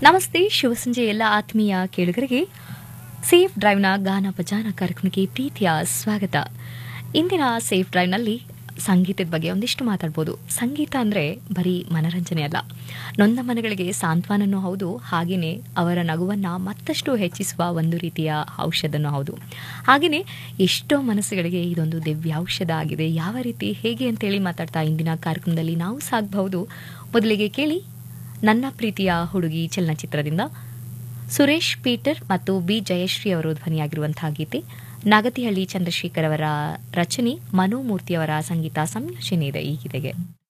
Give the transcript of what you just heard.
ನಮಸ್ತೆ ಶುಭ ಸಂಜೆ ಎಲ್ಲ ಆತ್ಮೀಯ ಕೇಳುಗರಿಗೆ ಸೇಫ್ ಡ್ರೈವ್ನ ಗಾನ ಭಜಾನ ಕಾರ್ಯಕ್ರಮಕ್ಕೆ ಪ್ರೀತಿಯ ಸ್ವಾಗತ ಇಂದಿನ ಸೇಫ್ ಡ್ರೈವ್ನಲ್ಲಿ ಸಂಗೀತದ ಬಗ್ಗೆ ಒಂದಿಷ್ಟು ಮಾತಾಡ್ಬೋದು ಸಂಗೀತ ಅಂದರೆ ಬರೀ ಮನರಂಜನೆ ಅಲ್ಲ ನೊಂದ ಮನಗಳಿಗೆ ಸಾಂತ್ವನನೂ ಹೌದು ಹಾಗೆಯೇ ಅವರ ನಗುವನ್ನು ಮತ್ತಷ್ಟು ಹೆಚ್ಚಿಸುವ ಒಂದು ರೀತಿಯ ಔಷಧನೂ ಹೌದು ಹಾಗೆಯೇ ಎಷ್ಟೋ ಮನಸ್ಸುಗಳಿಗೆ ಇದೊಂದು ದಿವ್ಯೌಷಧ ಆಗಿದೆ ಯಾವ ರೀತಿ ಹೇಗೆ ಅಂತೇಳಿ ಮಾತಾಡ್ತಾ ಇಂದಿನ ಕಾರ್ಯಕ್ರಮದಲ್ಲಿ ನಾವು ಸಾಗಬಹುದು ಮೊದಲಿಗೆ ಕೇಳಿ ನನ್ನ ಪ್ರೀತಿಯ ಹುಡುಗಿ ಚಲನಚಿತ್ರದಿಂದ ಸುರೇಶ್ ಪೀಟರ್ ಮತ್ತು ಬಿ ಜಯಶ್ರೀ ಅವರು ಧ್ವನಿಯಾಗಿರುವಂತಹ ಗೀತೆ ನಾಗತಿಹಳ್ಳಿ ಚಂದ್ರಶೇಖರ್ ಅವರ ರಚನೆ ಮನೋಮೂರ್ತಿ ಅವರ ಸಂಗೀತ ಸಂಯೋಜನೆ ಇದೆ ಈ ಗೀತೆಗೆ